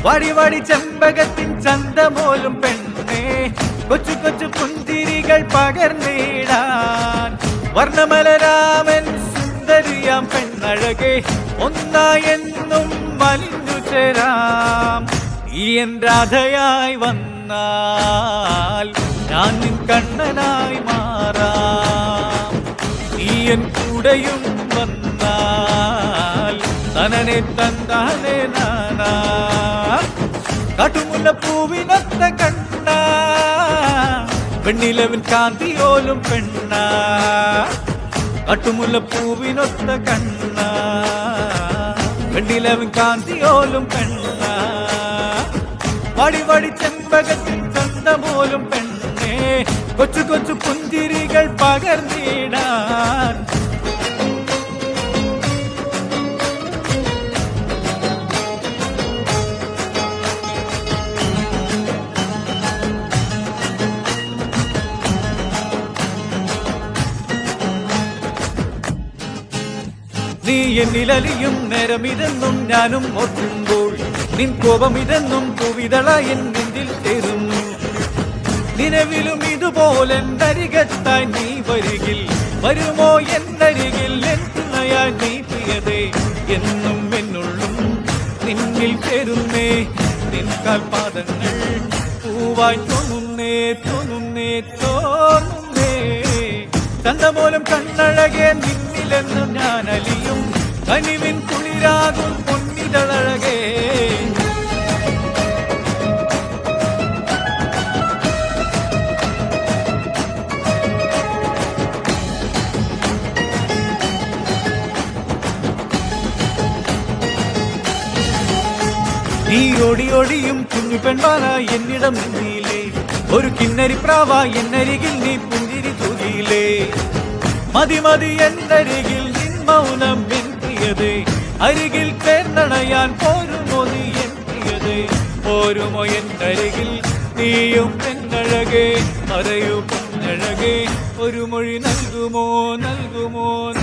വടി വടി ചെമ്പകത്തിൻ ചന്തമോലും പെണ്ണേ കൊച്ചു കൊച്ചു പുഞ്ചിരികൾ പകർന്നിടാൻ വർണ്ണമലരാമൻ സുന്ദരിയാം പെണ്ണഴകെ ഒന്നായെന്നും വലിഞ്ഞു ചേരാം ഈ എൻ രാധയായി വന്നാൽ ഞാൻ നിൻ കണ്ണനായി മാറാം നീ എൻ കൂടെയും വന്നാൽ തനനെ തന്നാനെ നാനാ കാട്ടുമുല്ല പൂവിനൊത്ത കണ്ണ പെണ്ണിലവിൻ കാന്തിയോലും പെണ്ണ കാട്ടുമുല്ല പൂവിനൊത്ത കണ്ണ പെണ്ണിലവിൻ കാന്തിയോലും പെണ്ണ വടി വടി ചെമ്പകത്തിൻ ചന്തമോലും പെണ്ണേ കൊച്ചു കൊച്ചു പുഞ്ചിരികൾ പകർന്നിടാൻ നീ എന്നിലലിയും നേരമിതെന്നും ഞാനും ഓർക്കുമ്പോൾ നിൻ കോപമിതെന്നും കുവിതള എൻ നെഞ്ചിൽ ചേരുന്നു നിലവിലും ഇതുപോലെ നരികത്തായി നീ വരികിൽ വരുമോ എന്നരികിൽ എൻ തുണയായി നീ പ്രിയതേ എന്നും എന്നുള്ളും നിന്നിൽ ചേരുന്നേ നിൻ കാൽപാദങ്ങൾ പൂവായി തോന്നുന്നേ തോന്നുന്നേ തോന്നുന്നേ ചന്തമൂലം കണ്ണഴകെ നിന്നിലെന്നും ഞാൻ അലിയും കനിവിൻ കുളിരാകും പൊന്നിതഴകേ നീ ഓടി ഓടിയും കുഞ്ഞു പെൺവാന എന്നിടം നിന്നില്ലേ ഒരു കിന്നരി പ്രാവ എന്നരികിൽ നീ പുഞ്ചിരി തൂകിയില്ലേ മതി മതി എന്നരികിൽ നിൻ മൗനം എൻ പ്രിയതേ അരികിൽ ചേർന്നണയാൻ പോരുമോ നീ എൻ പ്രിയതേ പോരുമോ എന്നരികിൽ നീയും എന്നഴകേ പറയൂ പൊന്നഴകേ ഒരു മൊഴി നൽകുമോ നൽകുമോ